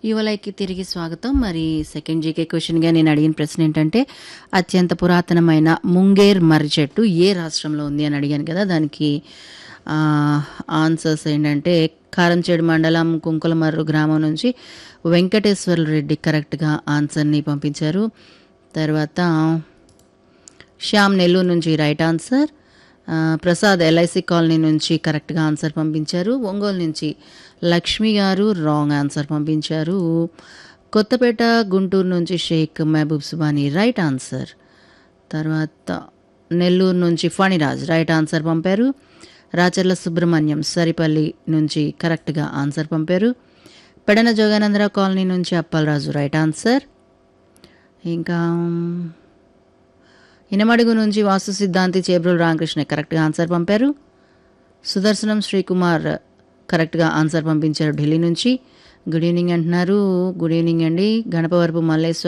యువలైకి తిరిగి స్వాగతం మరి సెకండ్ జీకే క్వశ్చన్గా నేను అడిగిన ప్రశ్న ఏంటంటే అత్యంత పురాతనమైన ముంగేర్ మర్రి చెట్టు ఏ రాష్ట్రంలో ఉంది అని అడిగాను కదా దానికి ఆ, ఆన్సర్స్ ఏంటంటే కారంచేడు మండలం కుంకులమర్రు గ్రామం నుంచి వెంకటేశ్వర రెడ్డి కరెక్ట్గా ఆన్సర్ని పంపించారు తర్వాత శ్యామ్ నెల్లూరు నుంచి రైట్ ఆన్సర్ ఆ, ప్రసాద్ ఎల్ఐసి కాలనీ నుంచి కరెక్ట్గా ఆన్సర్ పంపించారు ఒంగోలు నుంచి లక్ష్మి గారు రాంగ్ ఆన్సర్ పంపించారు కొత్తపేట గుంటూరు నుంచి షేక్ మహబూబ్ సుబానీ రైట్ ఆన్సర్ తర్వాత నెల్లూరు నుంచి ఫణిరాజ్ రైట్ ఆన్సర్ పంపారు రాచర్ల సుబ్రహ్మణ్యం సరిపల్లి నుంచి కరెక్ట్గా ఆన్సర్ పంపారు పెడన జోగానందరావు కాలనీ నుంచి అప్పలరాజు రైట్ ఆన్సర్ ఇంకా ఇనమడుగు నుంచి వాస్తు సిద్ధాంతి చేబ్రోలు రామకృష్ణ కరెక్ట్గా ఆన్సర్ పంపారు సుదర్శనం శ్రీకుమార్ కరెక్ట్గా ఆన్సర్ పంపించారు ఢిల్లీ నుంచి గుడ్ ఈవినింగ్ అంటున్నారు గుడ్ ఈవినింగ్ అండి గణపవరపు మల్లేశ్వర